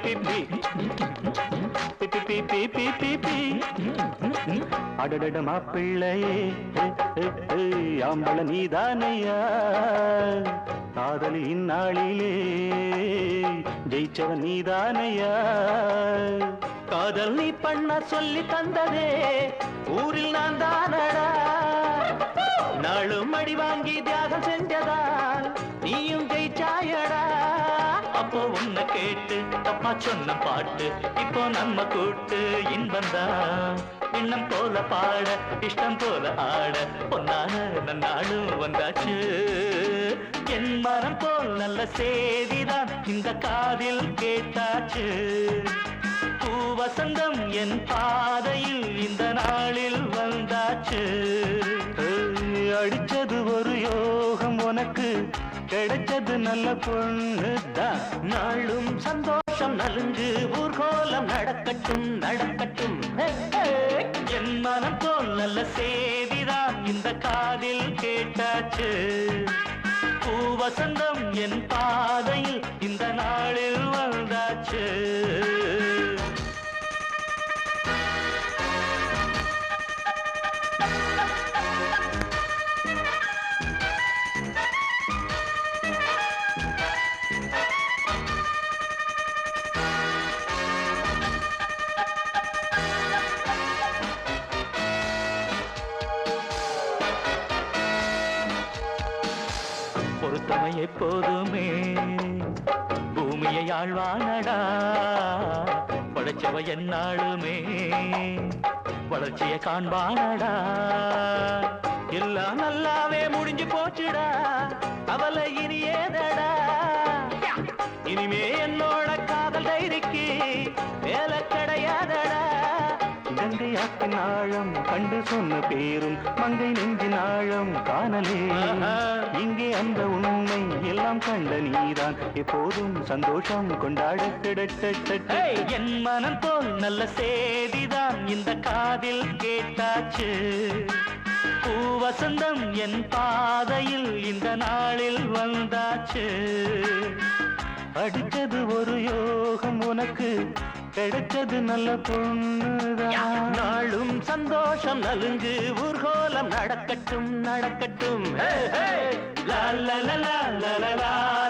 B பி பி பி பி பி அடடட மாப்பிள்ளையே ஆம்பள நீதானையா காதலி இந்நாளிலே ஜெயிச்சவன் நீதானையா காதல் நீ பண்ண சொல்லி தந்ததே ஊரில் நான் தானடா நாளும் அடி வாங்கி தியாகம் செஞ்சதால் நீயும் ஜெயிச்சாயடா அப்போ உன்னை கேட்டு தப்பா சொன்ன பாட்டு இப்போ நம்ம கூட்டு இன்பந்தான் இன்னம் போல பாட இஷ்டம் போல ஆட பொன்னான நன்னாளும் வந்தாச்சு என் மரம் போல் நல்ல செய்திதான் இந்த காதில் கேட்டாச்சு பூ வசந்தம் என் பாதையில் இந்த நாளில் வந்தாச்சு ஏய், அடிச்சது ஒரு யோகம் உனக்கு கிடைச்சது நல்ல பொண்ணு தான் நாளும் சந்தோஷம் நலுங்கு ஊர்கோலம் நடக்கட்டும் நடக்கட்டும் ஹே, ஹே. என் மனம் போல் நல்ல செய்திதான் இந்த காதில் கேட்டாச்சு பூ வசந்தம் என் பாதையில் இந்த நாளில் வந்தாச்சு பொறுத்தவன் எப்போதுமே பூமியை ஆழ்வானடா படைச்சவ என்னாளுமே வளர்ச்சியை காண்பானடா எல்லாம் நல்லாவே முடிஞ்சு போச்சுடா அவளை இனி ஏதடா இனிமே என்னோட காதல் டைரிக்கு வேலை கிடையாதடா கங்கை ஆற்றின் ஆழம் கண்டு சொன்ன பேரும் மங்கை நெஞ்சின் ஆழம் காணலே இங்கே அந்த உண்மை எல்லாம் கண்ட நீதான் எப்போதும் சந்தோஷம் கொண்டாட கிடட்ட என் மனம் போல் நல்ல செய்திதான் இந்த காதில் கேட்டாச்சு பூ வசந்தம் என் பாதையில் இந்த நாளில் வந்தாச்சு அடிச்சது ஒரு யோகம் உனக்கு கிடைச்சது நல்ல பொண்ணுதான் நாளும் சந்தோஷம் நலுங்கு ஊர்கோலம் நடக்கட்டும் நடக்கட்டும் ஹே, ஹே. லா, லா, லா, லா, லா, லா, லா,